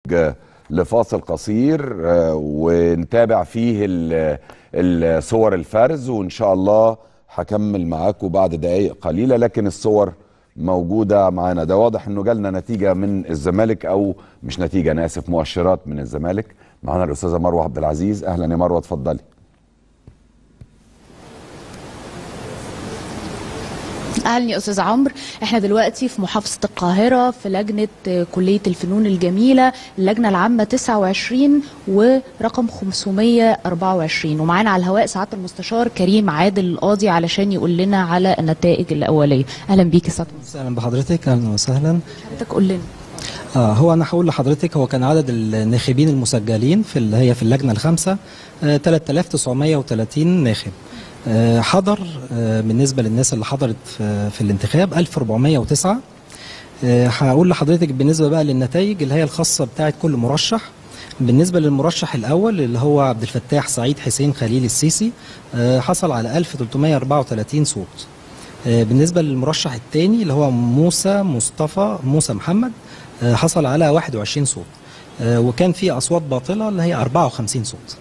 لفاصل قصير آه، ونتابع فيه ال- الصور الفرز وان شاء الله هكمل معاكم بعد دقائق قليله لكن الصور موجوده معانا ده واضح انه جالنا نتيجه من الزمالك او مش نتيجه انا اسف مؤشرات من الزمالك معانا الاستاذه مروه عبد العزيز اهلا يا مروه اتفضلي اهلا يا استاذ عمرو احنا دلوقتي في محافظه القاهره في لجنه آه، كليه الفنون الجميله اللجنه العامه 29 ورقم 524 ومعانا على الهواء سعاده المستشار كريم عادل القاضي علشان يقول لنا على النتائج الاوليه اهلا بيك يا سعاده المستشار اهلا بحضرتك اهلا وسهلا حضرتك قول لنا آه هو انا هقول لحضرتك هو كان عدد الناخبين المسجلين في اللي هي في اللجنه الخامسه آه 3930 ناخب آه حضر آه بالنسبه للناس اللي حضرت في, في الانتخاب 1409 آه هقول لحضرتك بالنسبه بقى للنتائج اللي هي الخاصه بتاعه كل مرشح بالنسبة للمرشح الأول اللي هو عبد الفتاح سعيد حسين خليل السيسي آه حصل على 1334 صوت آه، بالنسبة للمرشح الثاني اللي هو موسى مصطفى موسى محمد آه، حصل على 21 صوت آه، وكان في أصوات باطلة اللي هي 54 صوت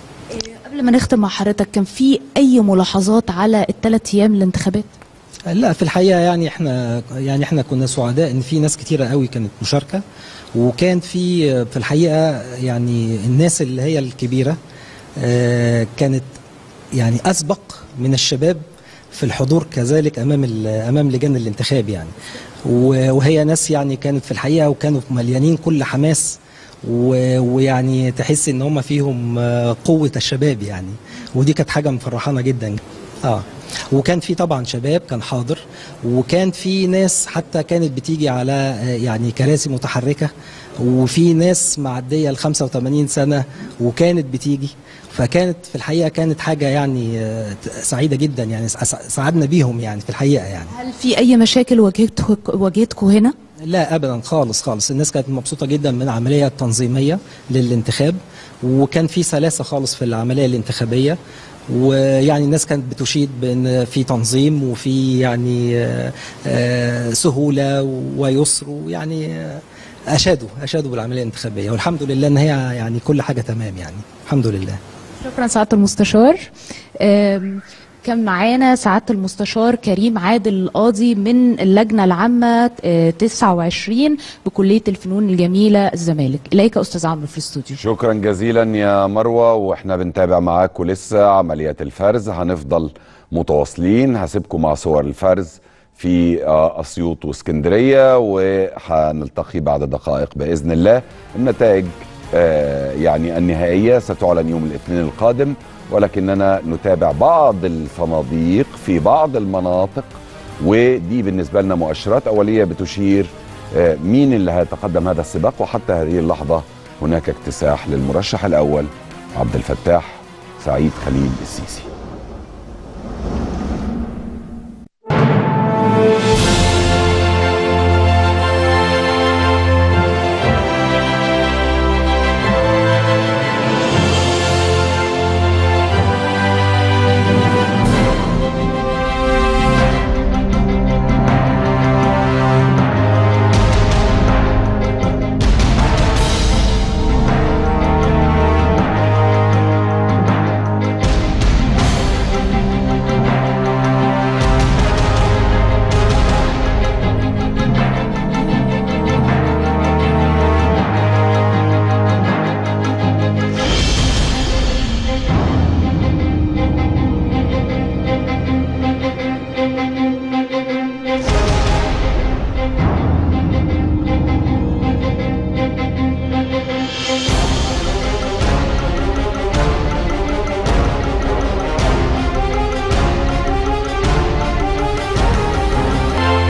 قبل ما نختم مع حضرتك كان في اي ملاحظات على الثلاث ايام الانتخابات آه، لا في الحقيقة يعني احنا يعني احنا كنا سعداء ان في ناس كتيرة قوي كانت مشاركة وكان في آه، في الحقيقة يعني الناس اللي هي الكبيرة آه، كانت يعني أسبق من الشباب في الحضور كذلك امام ال- امام لجان الانتخاب يعني و- وهي ناس يعني كانت في الحقيقه وكانوا مليانين كل حماس و- ويعني تحس ان هم فيهم آه، قوه الشباب يعني ودي كانت حاجه مفرحانا جدا اه وكان في طبعا شباب كان حاضر وكان في ناس حتى كانت بتيجي على آه، يعني كراسي متحركه وفي ناس معديه ال 85 سنه وكانت بتيجي فكانت في الحقيقه كانت حاجه يعني آه، سعيده جدا يعني سع- سعدنا بيهم يعني في الحقيقه يعني هل في اي مشاكل واجهتكم واجهتكم هنا لا ابدا خالص خالص الناس كانت مبسوطه جدا من العمليه التنظيميه للانتخاب وكان في سلاسه خالص في العمليه الانتخابيه ويعني الناس كانت بتشيد بان في تنظيم وفي يعني آه، آه، سهوله ويسر ويعني آه، اشادوا اشادوا بالعمليه الانتخابيه والحمد لله ان هي يعني كل حاجه تمام يعني الحمد لله شكرا سعاده المستشار آم، كان معانا سعاده المستشار كريم عادل القاضي من اللجنه العامه آه، 29 بكليه الفنون الجميله الزمالك اليك استاذ عمرو في الاستوديو شكرا جزيلا يا مروه واحنا بنتابع معاكم لسه عمليات الفرز هنفضل متواصلين هسيبكم مع صور الفرز في آه، اسيوط واسكندريه وهنلتقي بعد دقائق باذن الله النتائج آه، يعني النهائيه ستعلن يوم الاثنين القادم ولكننا نتابع بعض الصناديق في بعض المناطق ودي بالنسبه لنا مؤشرات اوليه بتشير آه، مين اللي هيتقدم هذا السباق وحتى هذه اللحظه هناك اكتساح للمرشح الاول عبد الفتاح سعيد خليل السيسي